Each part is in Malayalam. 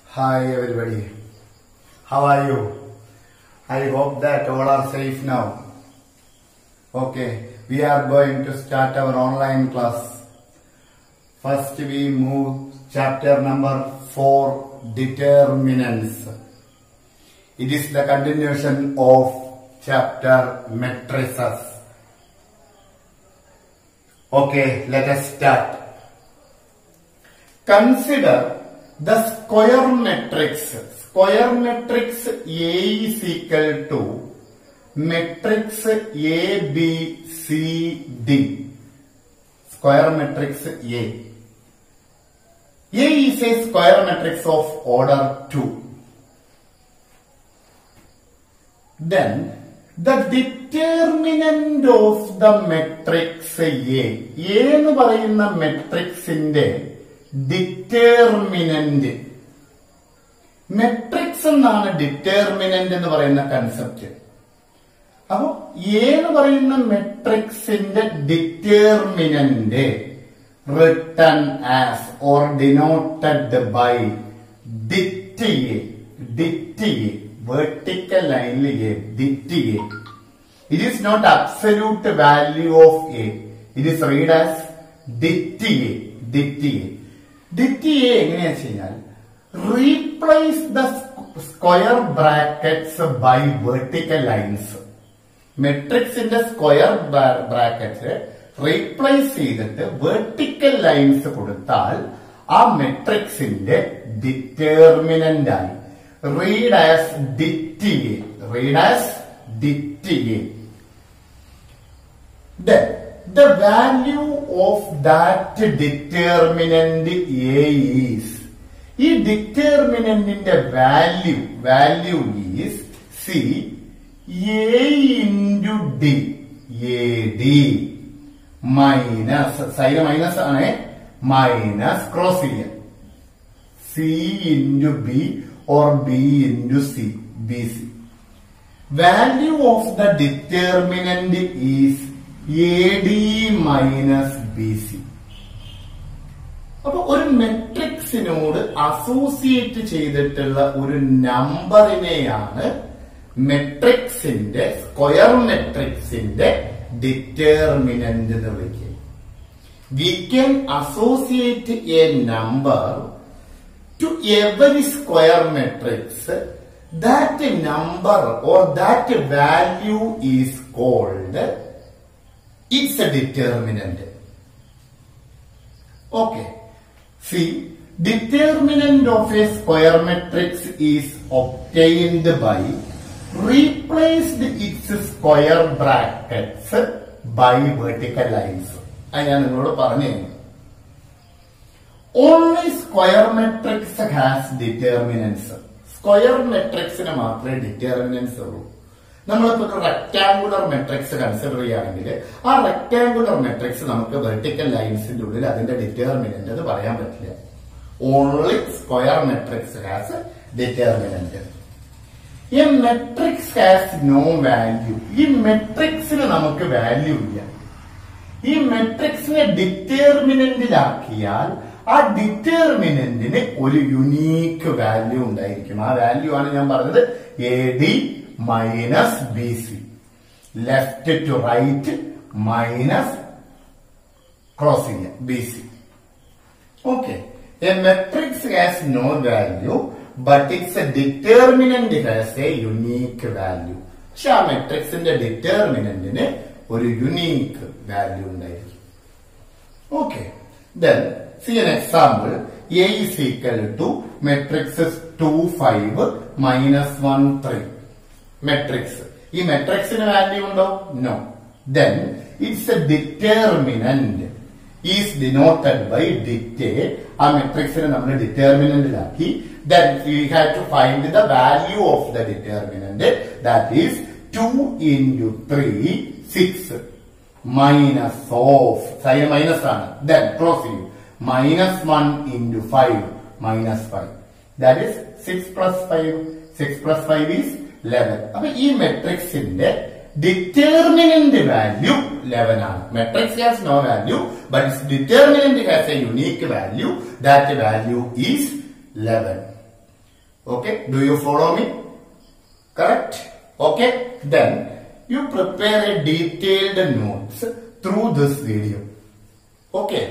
Hi everybody. How are you? I hope that all are safe now. Okay, we are going to start our online class. First we move chapter number 4 determinants. It is the continuation of chapter matrices. Okay, let us start. Consider the square matrix. Square matrix A is equal to matrix A, B, C, D. Square matrix A. A is a square matrix of order 2. Then the determinant of the matrix A. A എന്ന് പറയുന്ന മെട്രിക്സിന്റെ ഡിറ്റർമിനന്റ് മെട്രിക്സ് എന്നാണ് ഡിറ്റർമിനന്റ് എന്ന് പറയുന്ന കൺസെപ്റ്റ് അപ്പൊ എ എന്ന് പറയുന്ന മെട്രിക്സിന്റെ determinant written as or denoted by det A det A vertical ലൈനിൽ A det A it is not absolute value of A it is read as det A det A det A എങ്ങനെയാ കഴിഞ്ഞാൽ replace the square brackets by vertical lines മെട്രിക്സിന്റെ സ്ക്വയർ ബ്രാക്കറ്റ് റീപ്ലേസ് ചെയ്തിട്ട് വെർട്ടിക്കൽ ലൈൻസ് കൊടുത്താൽ ആ മെട്രിക്സിന്റെ ഡിറ്റർമിനന്റ് ആയി read as det A read as det A Then the value of that determinant A is ഈ ഡിറ്റർമിനന്റിന്റെ value value is C A into D A D minus side minus ആണ് മൈനസ് ക്രോസ് ചെയ്യാം C into B or B into C B C value of the determinant is A D minus B C അപ്പൊ ഒരു മെട്രിക്സിനോട് അസോസിയേറ്റ് ചെയ്തിട്ടുള്ള ഒരു നമ്പറിനെയാണ് മെട്രിക്സിന്റെ സ്ക്വയർ മെട്രിക്സിന്റെ ഡിറ്റർമിനന്റ് എന്ന് വിളിക്കുക we can associate a number to every square matrix that number or that value is called it's a determinant okay see determinant of a square matrix is obtained by replaced its square brackets by vertical lines അത് ഞാൻ നിങ്ങളോട് പറഞ്ഞു only square matrix has determinants square മെട്രിക്സിന് മാത്രമേ ഡിറ്റർമിനൻസ് ഉള്ളൂ നമ്മളിപ്പോ ഒരു റെക്ടാങ്കുലർ മെട്രിക്സ് കൺസിഡർ ചെയ്യുകയാണെങ്കിൽ ആ റെക്ടാങ്കുലർ മെട്രിക്സ് നമുക്ക് വെർട്ടിക്കൽ ലൈൻസിന്റെ ഉള്ളിൽ അതിന്റെ ഡിറ്റർമിനന്റ് എന്ന് പറയാൻ പറ്റില്ല only square matrix has determinant ഈ മെട്രിക്സ് ഹാസ് നോ വാല്യൂ ഈ മെട്രിക്സിന് നമുക്ക് വാല്യൂ ഇല്ല ഈ മെട്രിക്സിനെ ഡിറ്റർമിനന്റിലാക്കിയാൽ ആ ഡിറ്റർമിനന്റിന് ഒരു യുണീക്ക് വാല്യൂ ഉണ്ടായിരിക്കും ആ വാല്യൂ ആണ് ഞാൻ പറഞ്ഞത് A D minus B C left to right minus crossing B C okay A matrix has no value but its a determinant has a unique value പക്ഷെ ആ മെട്രിക്സിന്റെ ഡിറ്റർമിനന്റിന് ഒരു യുണീക്ക് വാല്യൂ ഉണ്ടായിരിക്കും okay then See an example. A is equal to matrix 2, 5, minus 1, 3. Matrix. ഈ മെട്രിക്സിന് വാല്യൂ ഉണ്ടോ no then its a determinant is denoted by det ആ മെട്രിക്സിനെ നമ്മൾ ഡിറ്റർമിനന്റിലാക്കി then you have to find the value of the determinant that is two into three six minus of sign minus ആണ് ദെൻ ക്ലോസ് ചെയ്യൂ minus 1 into 5 minus 5. That is 6 plus 5. 6 plus 5 is 11. അപ്പൊ ഈ മെട്രിക്സിന്റെ ഡിറ്റർമിനന്റ് വാല്യൂ 11 ആണ് matrix has no value but its determinant has a unique value that value is 11 Okay, do you follow me? Correct? Okay, then you prepare a detailed notes through this video. Okay.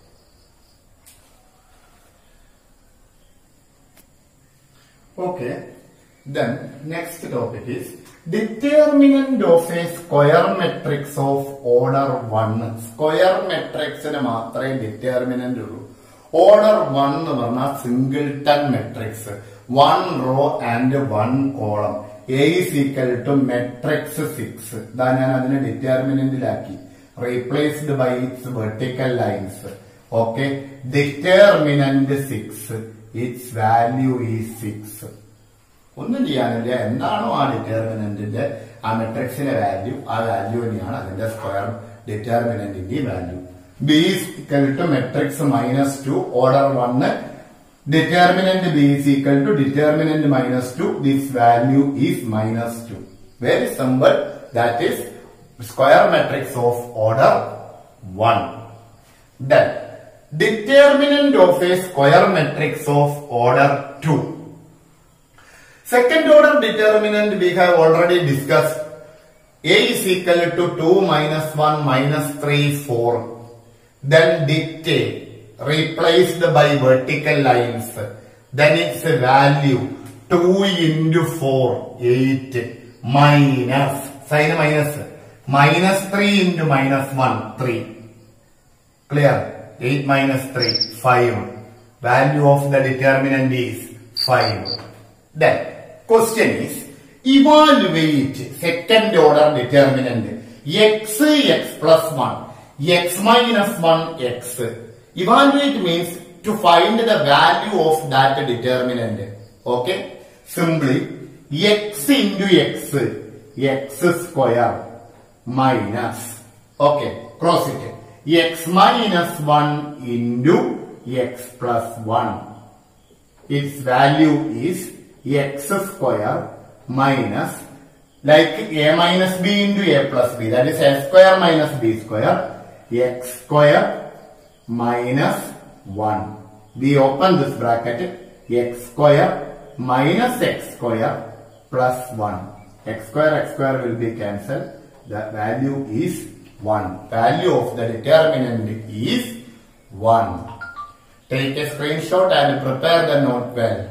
Okay, then next topic is determinant of a square matrix of order 1. Square matrixന് മാത്രമേ ഡിറ്റർമിനന്റ് ഉള്ളൂ ഓർഡർ വൺ എന്ന് പറഞ്ഞാൽ singleton matrix one row and one column A is equal to matrix six ഇതാ ഞാൻ അതിനെ ഡിറ്റർമിനന്റിലാക്കി replaced by its vertical lines okay determinant six its value ഈ സിക്സ് ഒന്നും ചെയ്യാനില്ല എന്താണോ ആ ഡിറ്റർമിനന്റിന്റെ ആ മെട്രിക്സിന്റെ വാല്യൂ ആ വാല്യൂ തന്നെയാണ് അതിന്റെ സ്ക്വയർ ഡിറ്റർമിനന്റിന്റെ value B is equal to matrix minus two order one determinant B is equal to determinant minus two this value is minus two very simple that is square matrix of order one then determinant of A square matrix of order two Second order determinant we have already discussed. A is equal to 2 minus 1 minus 3, 4. Then dictate replaced by vertical lines. Then its value 2 into 4, 8 minus, sign minus, minus 3 into minus 1, 3. Clear? 8 minus 3, 5. Value of the determinant is 5. Then question is evaluate second order determinant x x plus 1 x minus 1 x evaluate means to find the value of that determinant okay simply x into x x square minus okay cross it x minus 1 into x plus 1 its value is x square minus like a minus b into a plus b that is a square minus b square x square minus 1 we open this bracket x square minus x square plus 1 x square x square will be cancelled the value is 1 value of the determinant is 1 take a screenshot and prepare the note well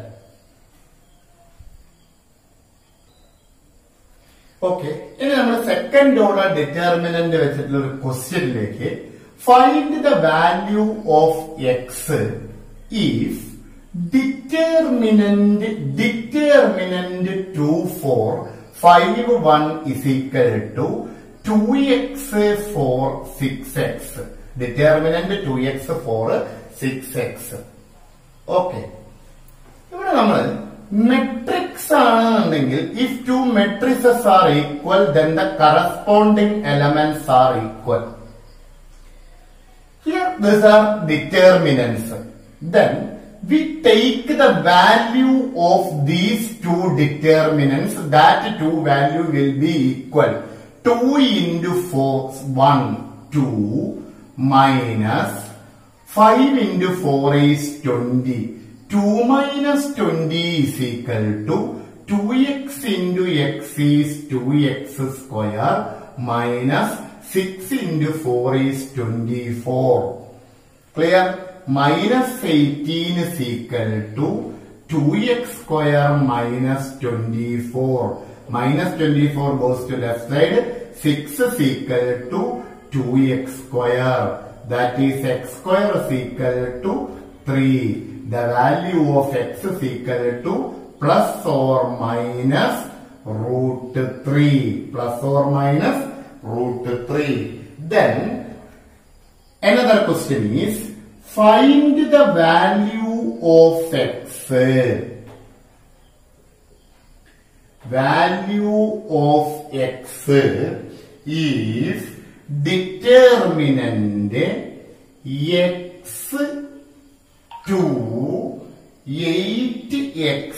okay ഇനി നമ്മൾ സെക്കൻഡ് ഓർഡർ ഡിറ്റർമിനന്റ് വെച്ചിട്ടുള്ള ഒരു ക്വസ്റ്റ്യനിലേക്ക് find the value of X if determinant determinant two four five one is equal to two X four six X determinant two X four six X okay ഇവിടെ നമ്മൾ മെട്രിക്സ് ആണെന്നുണ്ടെങ്കിൽ if two matrices are equal then the corresponding elements are equal here this are determinants then we take the value of these two determinants that two value will be equal 2 into 4 1 2 minus 5 into 4 is 20 2 minus 20 is equal to 2x into x is 2x square minus 6 into 4 is 24. Clear? Minus 18 is equal to 2x square minus 24. Minus 24 goes to left side. 6 is equal to 2x square. That is x square is equal to 3. The value of x is equal to plus or minus root 3. Plus or minus root 3. Then another question is find the value of x. Value of x is determinant x to 8x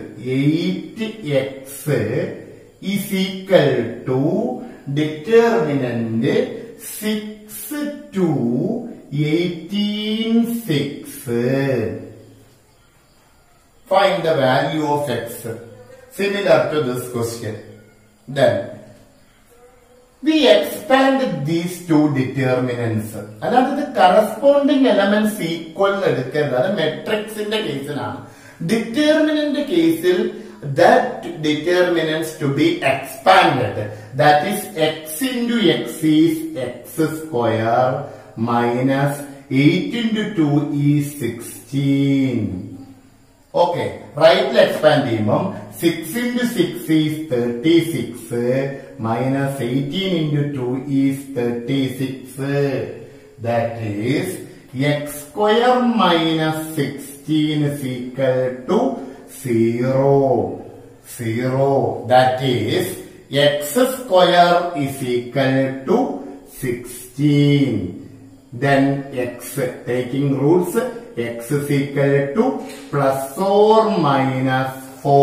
8x is equal to determinant 6 to 18 6 find the value of x similar to this question then we expand these two determinants അല്ലാതെ ഇത് കറസ്പോണ്ടിങ് എലമെന്റ്സ് ഈക്വൽ എടുക്കരുത് അത് മെട്രിക്സിന്റെ കേസിലാണ് ഡിറ്റർമിനന്റ് കേസിൽ that determinants to be expanded that is X into X is X square minus eight into two ഈ സിക്സ്റ്റീൻ ഓക്കെ റൈറ്റിൽ എക്സ്പാൻഡ് ചെയ്യുമ്പം six into six is thirty six minus eighteen into two is thirty six that is X square minus sixteen is equal to zero zero that is X square is equal to sixteen then x taking roots x is equal to plus or minus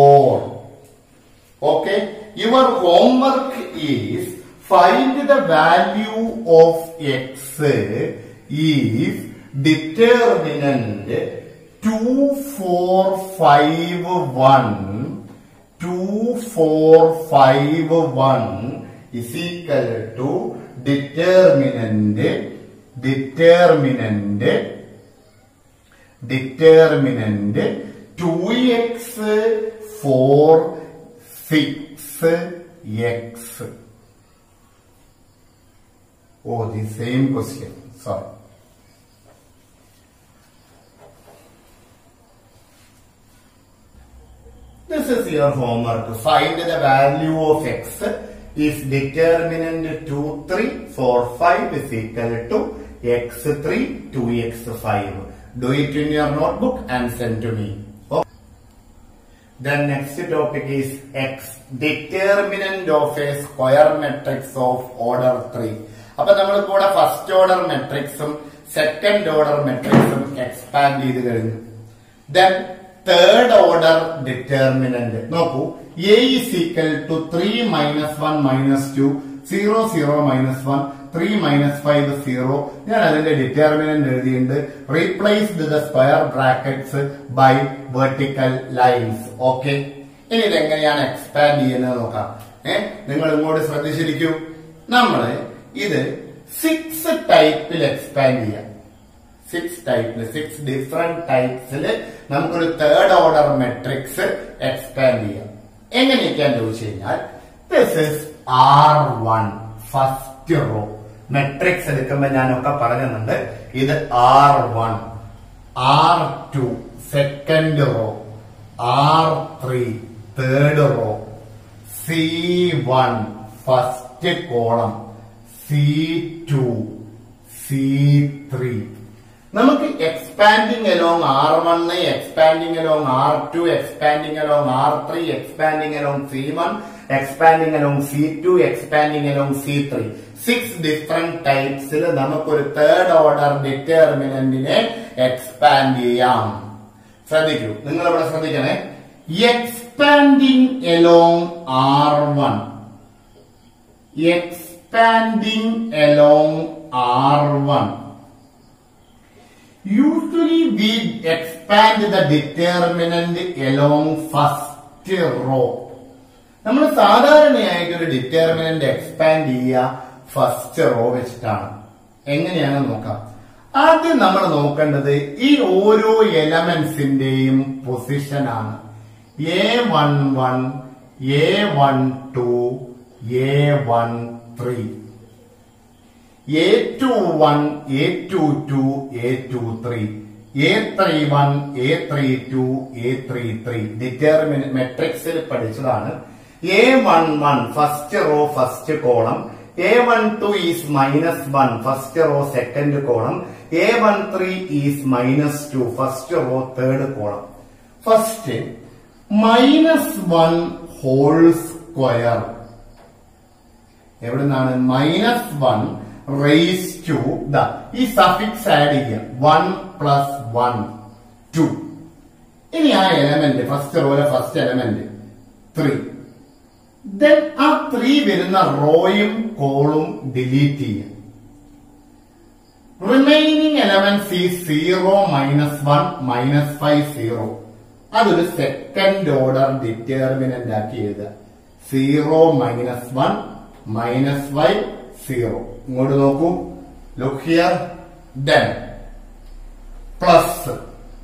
4 okay your homework is find the value of x if determinant 2451 2451 is equal to determinant determinant determinant 2x 4 6x oh the same question sorry This is your homework. Find the value of x if determinant 2, 3, 4, 5 is equal to x3, 2x5. Do it in your notebook and send to me. Okay. Then next topic is x. Determinant of a square matrix of order 3. അപ്പൊ നമ്മൾ കൂടെ ഫസ്റ്റ് ഓർഡർ മെട്രിക്സും സെക്കൻഡ് ഓർഡർ മെട്രിക്സും എക്സ്പാൻഡ് ചെയ്ത് കഴിഞ്ഞു ദെൻ തേർഡ് ഓർഡർ ഡിറ്റർമിനന്റ് നോക്കൂ A is equal to three minus one minus two zero zero minus one three minus five zero ഞാൻ അതിന്റെ ഡിറ്റർമിനന്റ് എഴുതിയിട്ടുണ്ട് replaced the square brackets by vertical lines okay ഇനി ഇതെങ്ങനെയാണ് എക്സ്പാൻഡ് ചെയ്യുന്നത് നോക്കാം ഏഹ് നിങ്ങൾ ഇങ്ങോട്ട് ശ്രദ്ധിച്ചിരിക്കൂ നമ്മള് ഇത് സിക്സ് ടൈപ്പിൽ എക്സ്പാൻഡ് ചെയ്യാം സിക്സ് ടൈപ്പിൽ സിക്സ് ഡിഫറെന്റ് ടൈപ്സിൽ നമുക്കൊരു തേർഡ് ഓർഡർ മെട്രിക്സ് എക്സ്പാൻഡ് ചെയ്യാം എങ്ങനെയൊക്കെയാന്ന് ചോദിച്ചു കഴിഞ്ഞാൽ this is R one first row matrix എടുക്കുമ്പോൾ ഞാനൊക്കെ പറഞ്ഞിട്ടുണ്ട് ഇത് R one R two second row R three third row C one first column C two C three നമുക്ക് expanding along R one expanding along R two expanding along R three expanding along C one expanding along C two expanding along C three six different ടൈപ്സിൽ നമുക്കൊരു തേർഡ് ഓർഡർ ഡിറ്റർമിനന്റിനെ എക്സ്പാൻഡ് ചെയ്യാം ശ്രദ്ധിക്കൂ നിങ്ങൾ ഇവിടെ ശ്രദ്ധിക്കണേ expanding along R one expanding along R one Usually we expand the determinant along first row. നമ്മൾ സാധാരണയായിട്ട് ഒരു ഡിറ്റർമിനന്റ് എക്സ്പാൻഡ് ചെയ്യുക ഫസ്റ്റ് റോ വെച്ചിട്ടാണ് എങ്ങനെയാണെന്ന് നോക്കാം ആദ്യം നമ്മൾ നോക്കേണ്ടത് ഈ ഓരോ എലമെന്റ്സിന്റെയും പൊസിഷൻ ആണ് A one one A one two A one three A two one A two two A two three A three one A three two A three three determinant മെട്രിക്സിൽ പഠിച്ചതാണ് A one one first row first column A one two is minus one first row second column A one three is minus two first row third column first minus one whole square എവിടുന്നാണ് minus one raise to the ഈ സഫിക്സ് ആഡ് ചെയ്യുക വൺ പ്ലസ് വൺ ടു ഇനി ആ എലമെന്റ് ഫസ്റ്റ് റോയിലെ ഫസ്റ്റ് എലമെന്റ് ത്രീ ദെൻ ആ ത്രീ വരുന്ന റോയും കോളും ഡിലീറ്റ് ചെയ്യുക റിമൈനിങ് എലമെന്റ്സ് ഈ zero minus one minus five zero അതൊരു സെക്കൻഡ് ഓർഡർ ഡിറ്റർമിനന്റ് ആക്കി എഴുതുക zero minus one minus Y zero ഇങ്ങോട്ട് നോക്കൂ ലുക്ക് ഹിയർ ഡെൻ പ്ലസ്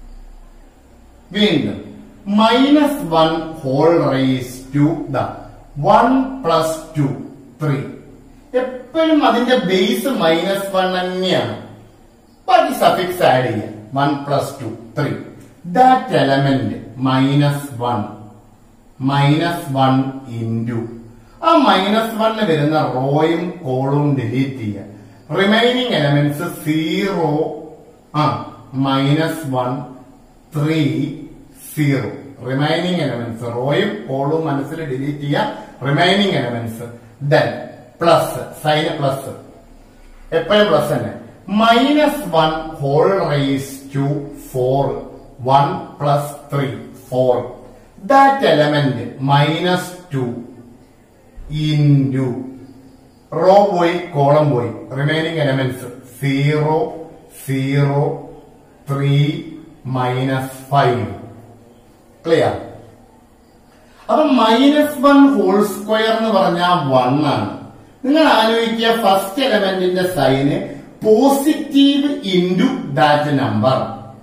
വീണ്ടും minus one whole raise to the one plus two three എപ്പോഴും അതിന്റെ ബേസ് മൈനസ് വൺ തന്നെയാണ് ബാക്കി സഫിക്സ് ആഡ് ചെയ്യാം one plus two three that element minus one minus one into ആ മൈനസ് വണ്ണിന് വരുന്ന റോയും കോളും ഡിലീറ്റ് ചെയ്യുക റിമൈനിങ് എലമെന്റ്സ് സീറോ ആ minus one three zero remaining elements റോയും കോളും മനസ്സിൽ ഡിലീറ്റ് ചെയ്യുക remaining elements then plus sign plus എപ്പോഴും പ്ലസ് തന്നെ minus one whole raise to four one plus three four that element minus two into row പോയി കോളം പോയി remaining elements zero zero three minus five clear അപ്പൊ മൈനസ് വൺ ഹോൾ സ്ക്വയർ എന്ന് പറഞ്ഞാൽ വൺ ആണ് നിങ്ങൾ ആലോചിക്കുക ഫസ്റ്റ് എലമെന്റിന്റെ sign positive into that number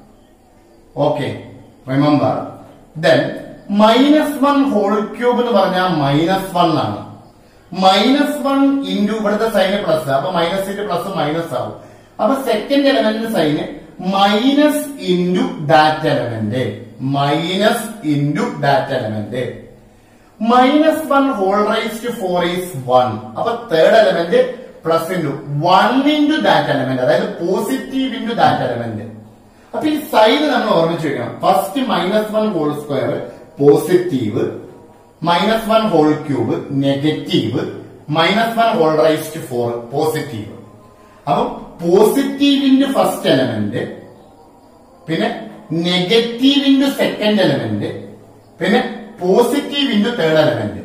okay remember then minus one whole cube എന്ന് പറഞ്ഞാൽ മൈനസ് വൺ ആണ് മൈനസ് വൺ ഇൻറ്റു ഇവിടുത്തെ സൈന് പ്ലസ് അപ്പൊ മൈനസ് ഇൻറ്റു പ്ലസ് മൈനസ് ആവും അപ്പൊ സെക്കൻഡ് എലമെന്റിന്റെ sign minus into that element minus into that element minus one whole rise to four is one അപ്പൊ third element plus into one into that element അതായത് പോസിറ്റീവ് ഇൻറ്റു ദാറ്റ് എലമെന്റ് അപ്പൊ ഈ സൈഡ് നമ്മൾ ഓർമ്മിച്ച് വെക്കണം first minus one whole square positive minus one whole cube negative minus one whole rise to four positive അപ്പൊ പോസിറ്റീവിന്റെ ഫസ്റ്റ് എലമെന്റ് പിന്നെ നെഗറ്റീവ് ഇൻറ്റു സെക്കൻഡ് എലമെന്റ് പിന്നെ positive into third element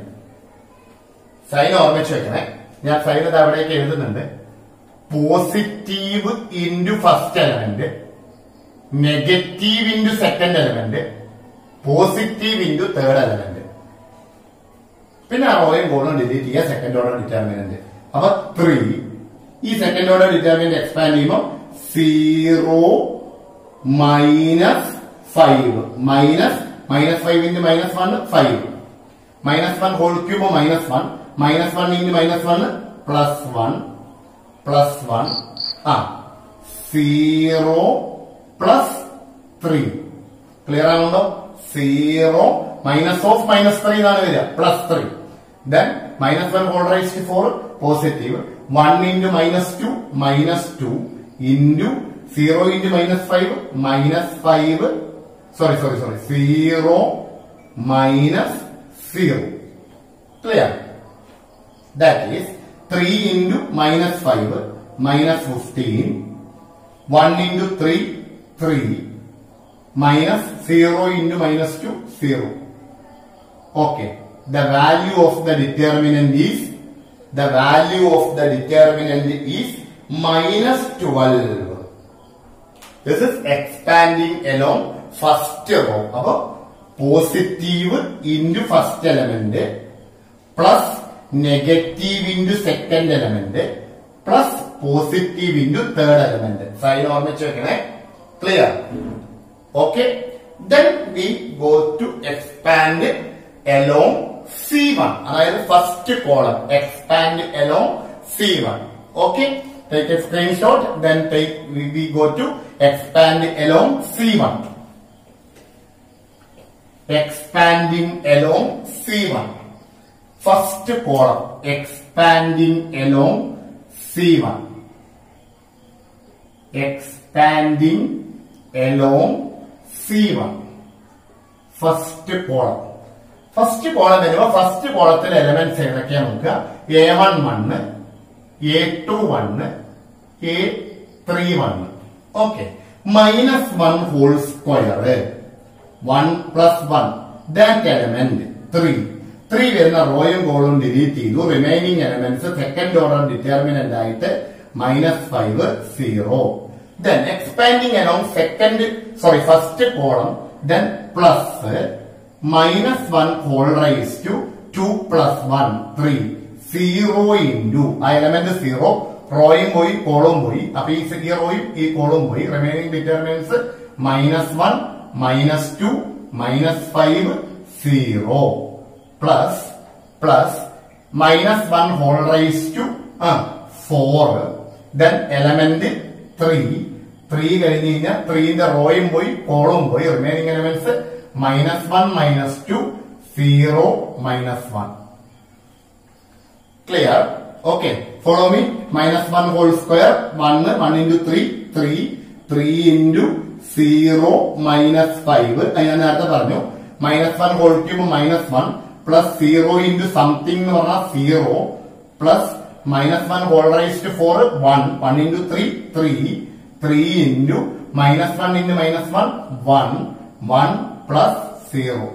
sign ഓർമ്മിച്ച് വെക്കണേ ഞാൻ സൈൻ ഇത് അവിടേക്ക് എഴുതുന്നുണ്ട് positive into first element negative into second element positive into third element പിന്നെ ആ റോയും കോളും ഡിലീറ്റ് ചെയ്യുക സെക്കൻഡ് ഓർഡർ ഡിറ്റർമിനന്റ് അപ്പൊ ത്രീ ഈ സെക്കൻഡ് ഓർഡർ ഡിറ്റർമിനന്റ് എക്സ്പാൻഡ് ചെയ്യുമ്പോൾ zero minus five minus minus five into minus one five minus one whole cube minus one minus one into minus one plus one plus one ആ സീറോ പ്ലസ് ത്രീ ക്ലിയർ ആണല്ലോ zero minus of minus three എന്നാണ് വരിക plus three then minus one whole rise four positive one into minus two minus two into zero into minus five minus five sorry sorry sorry zero minus zero clear that is three into minus five minus fifteen one into three three minus zero into minus two zero okay the value of the determinant is the value of the determinant is minus twelve this is expanding along first row അപ്പൊ positive into first element plus negative into second element plus positive into third element sign ഓർമ്മിച്ച് വെക്കണേ clear okay then we go to expand along C one അതായത് first column expand along C one okay take a screenshot then take we go to expand along C one expanding along C1. First column expanding along C1. Expanding along C1. First column first column വരുമ്പോ ഫസ്റ്റ് കോളത്തിലെ എലമെന്റ്സ് ഏതൊക്കെയാ നോക്കുക A one one A two one A three one okay minus one whole square one plus one that element three three വരുന്ന റോയും കോളും ഡിലീറ്റ് ചെയ്തു remaining elements second order determinant ആയിട്ട് minus five zero then expanding along second sorry first column then plus minus one whole rise to two plus one three zero into ആ എലമെന്റ് സീറോ റോയും പോയി കോളും പോയി അപ്പൊ ഈ സീറോയും ഈ കോളും പോയി remaining determinants minus one minus two minus five zero plus plus minus one whole rise to four then element three three കഴിഞ്ഞ് കഴിഞ്ഞാൽ ത്രീന്റെ റോയും പോയി കോളും പോയി remaining elements minus one minus two zero minus one clear okay follow me minus one whole square one one into three three three into zero minus five ഞാൻ നേരത്തെ പറഞ്ഞു minus one whole cube minus one plus zero into something എന്ന് പറഞ്ഞാൽ zero plus minus one whole rise to four one one into three three three into minus one into minus one one one plus zero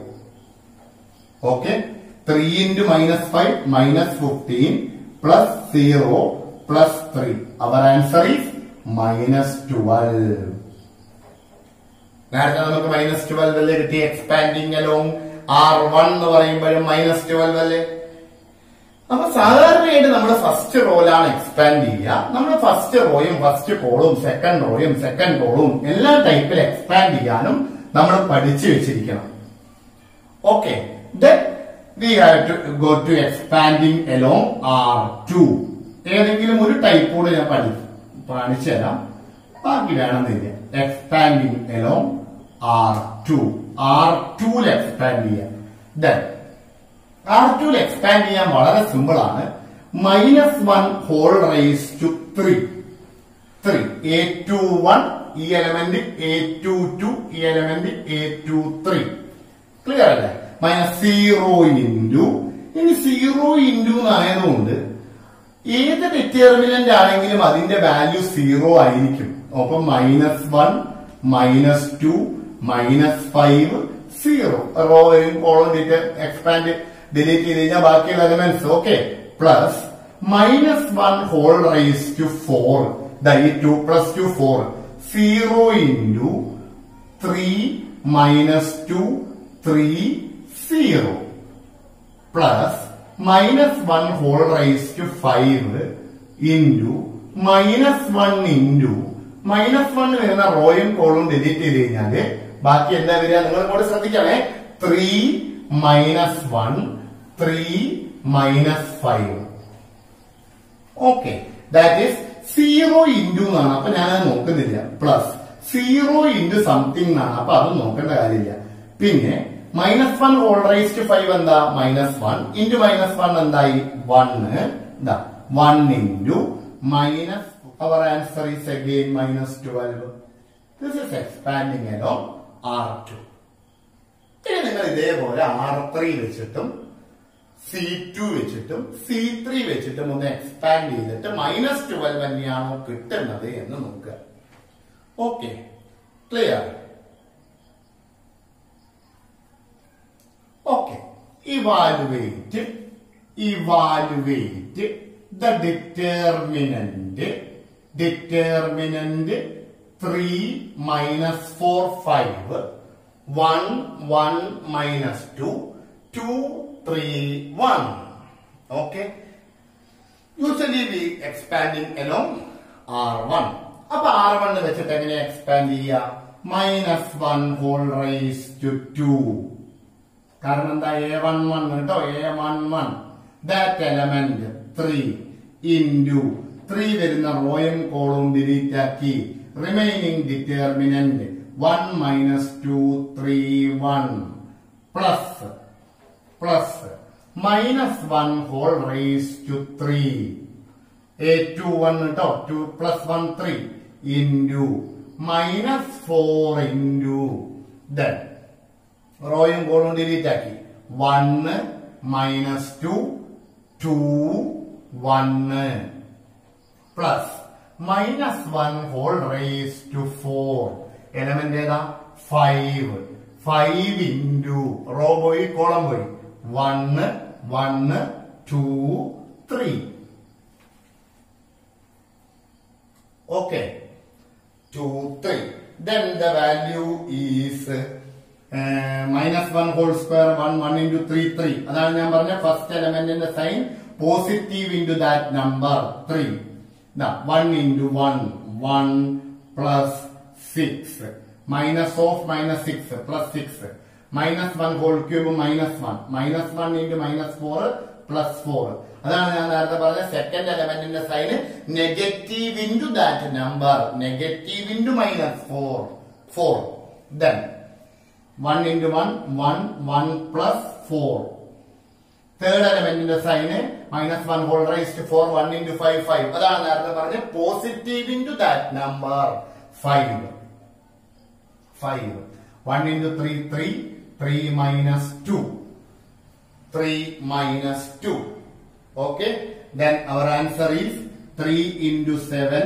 okay three into minus five minus fifteen plus zero plus three our answer is minus twelve നേരത്തെ നമുക്ക് മൈനസ് ട്വൽവ് അല്ലേ കിട്ടി എക്സ്പാൻഡിങ് അലോങ് ആർ വൺ എന്ന് പറയുമ്പോഴും മൈനസ് ട്വൽവ് അല്ലേ അപ്പൊ സാധാരണയായിട്ട് നമ്മൾ ഫസ്റ്റ് റോയിലാണ് എക്സ്പാൻഡ് ചെയ്യുക നമ്മൾ ഫസ്റ്റ് റോയും ഫസ്റ്റ് കോളും സെക്കൻഡ് റോയും സെക്കൻഡ് കോളും എല്ലാ ടൈപ്പിൽ എക്സ്പാൻഡ് ചെയ്യാനും നമ്മൾ പഠിച്ചു വെച്ചിരിക്കണം okay then we have to go to expanding along R two ഏതെങ്കിലും ഒരു ടൈപ്പ് കൂടെ ഞാൻ പഠി കാണിച്ചു തരാം ബാക്കി വേണമെന്നില്ല expanding along R two R ടൂൽ എക്സ്പാൻഡ് ചെയ്യാം ദെൻ ആർ ടൂൽ എക്സ്പാൻഡ് ചെയ്യാൻ വളരെ സിമ്പിൾ ആണ് minus one whole rise to three three A two one ഈ എലമെന്റ് എ ടു ടു ഈ element A two three clear അല്ലേ മൈനസ് സീറോ ഇൻറ്റു ഇനി സീറോ ഇൻറ്റു എന്നായതുകൊണ്ട് ഏത് ഡിറ്റർമിനന്റ് ആണെങ്കിലും അതിന്റെ വാല്യൂ സീറോ ആയിരിക്കും അപ്പൊ minus one minus two minus five zero റോയും കോളം എക്സ്പാൻഡ് ഡിലീറ്റ് ചെയ്ത് കഴിഞ്ഞാൽ ബാക്കിയുള്ള elements okay plus minus one whole rise to four ഈ two plus two four zero into three minus two three zero plus minus one whole rise to five into minus one into minus one വരുന്ന റോയും കോളും ഡിലീറ്റ് ചെയ്ത് കഴിഞ്ഞാല് ബാക്കി എന്താ വരിക നിങ്ങൾ കൂടെ ശ്രദ്ധിക്കണേ three minus one three minus five okay that is zero into എന്നാണ് അപ്പൊ ഞാൻ അത് നോക്കുന്നില്ല പ്ലസ് സീറോ ഇൻറ്റു സംതിങ് എന്നാണ് അപ്പൊ അത് നോക്കേണ്ട കാര്യമില്ല പിന്നെ minus one whole rise to five എന്താ minus one into minus one എന്തായി വണ് എന്താ one into minus our answer is again minus twelve this is expanding എലോ ആർ ടു ഇനി നിങ്ങൾ ഇതേപോലെ ആർ ത്രീ വെച്ചിട്ടും സി ടു വെച്ചിട്ടും സി ത്രീ വെച്ചിട്ടും ഒന്ന് എക്സ്പാൻഡ് ചെയ്തിട്ട് മൈനസ് ട്വൽവ് തന്നെയാണോ കിട്ടുന്നത് എന്ന് നോക്കുക okay clear okay evaluate evaluate the determinant determinant three minus four five one one minus two two three one okay usually we expanding along R one അപ്പൊ ആർ വൺ വെച്ചിട്ട് എങ്ങനെ എക്സ്പാൻഡ് ചെയ്യുക minus one whole rise to two കാരണം എന്താ എ വൺ വൺ കേട്ടോ A one one that element three into three വരുന്ന റോയും കോളും ഡിലീറ്റ് ആക്കി remaining determinant one minus two three one plus plus minus one whole raise to three A two one കേട്ടോ two plus one three into minus four into then റോയും കോളും ഡിലീറ്റ് ആക്കി one minus two two one plus minus one whole raise to four element ഏതാ ഫൈവ് ഫൈവ് ഇൻറ്റു റോ പോയി കോളം പോയി one one two three okay two three then the value is minus one whole square one one into three three അതാണ് ഞാൻ പറഞ്ഞ first എലമെന്റിന്റെ sign positive into that number three one into one one plus six minus of minus six plus six minus one whole cube minus one minus one into minus four plus four അതാണ് ഞാൻ നേരത്തെ പറഞ്ഞ സെക്കൻഡ് എലമെന്റിന്റെ sign negative into that number negative into minus four four then one into one one one plus four third എലമെന്റിന്റെ sign minus one whole raised four one into five five അതാണ് നേരത്തെ പറഞ്ഞ positive into that number five five one into three three three minus two three minus two okay then our answer is three into seven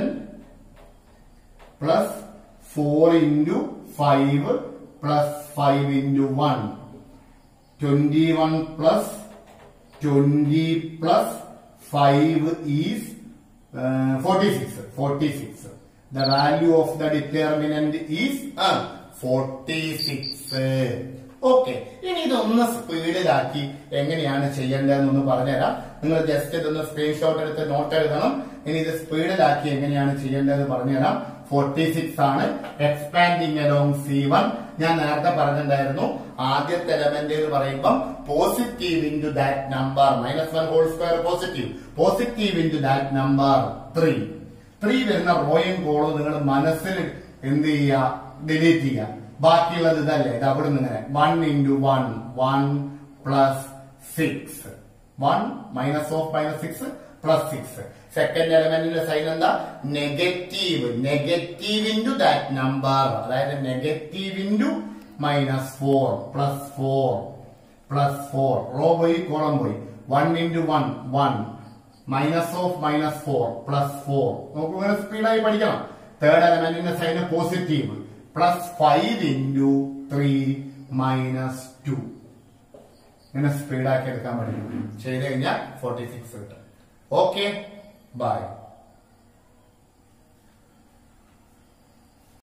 plus four into five plus five into one twenty one plus twenty plus five is forty six forty six the value of the determinant is forty six okay ഇനി ഇതൊന്ന് സ്പീഡിലാക്കി എങ്ങനെയാണ് ചെയ്യേണ്ടതെന്നൊന്ന് പറഞ്ഞുതരാം നിങ്ങൾ ജസ്റ്റ് ഇതൊന്ന് സ്ക്രീൻഷോട്ട് എടുത്ത് നോട്ട് എഴുതണം ഇനി ഇത് സ്പീഡിലാക്കി എങ്ങനെയാണ് ചെയ്യേണ്ടതെന്ന് പറഞ്ഞുതരാം ഫോർട്ടി സിക്സ് ആണ് എക്സ്പാൻഡിങ് അലോങ് സി വൺ ഞാൻ നേരത്തെ പറഞ്ഞിട്ടുണ്ടായിരുന്നു ആദ്യത്തെ എലമെന്റ് എന്ന് പറയുമ്പോൾ positive into that number minus one whole square positive positive into that number three three വരുന്ന റോയും കോളും നിങ്ങൾ മനസ്സിൽ എന്ത് ചെയ്യുക ഡിലീറ്റ് ചെയ്യുക ബാക്കിയുള്ളത് ഇതല്ലേ ഇത് അവിടെ നിന്ന് ഇങ്ങനെ one into one one plus six one minus of minus six plus six second എലമെന്റിന്റെ സൈൻ എന്താ negative negative into that number അതായത് negative into minus four plus four plus four row പോയി കോളം പോയി one into one one minus of minus four plus four നമുക്ക് ഇങ്ങനെ സ്പീഡായി പഠിക്കണം തേർഡ് എലമെന്റിന്റെ sign positive plus five into three minus two ഇങ്ങനെ സ്പീഡാക്കി എടുക്കാൻ പഠിക്കും ചെയ്ത് കഴിഞ്ഞാൽ ഫോർട്ടി സിക്സ് കിട്ടും ഓക്കെ ബൈ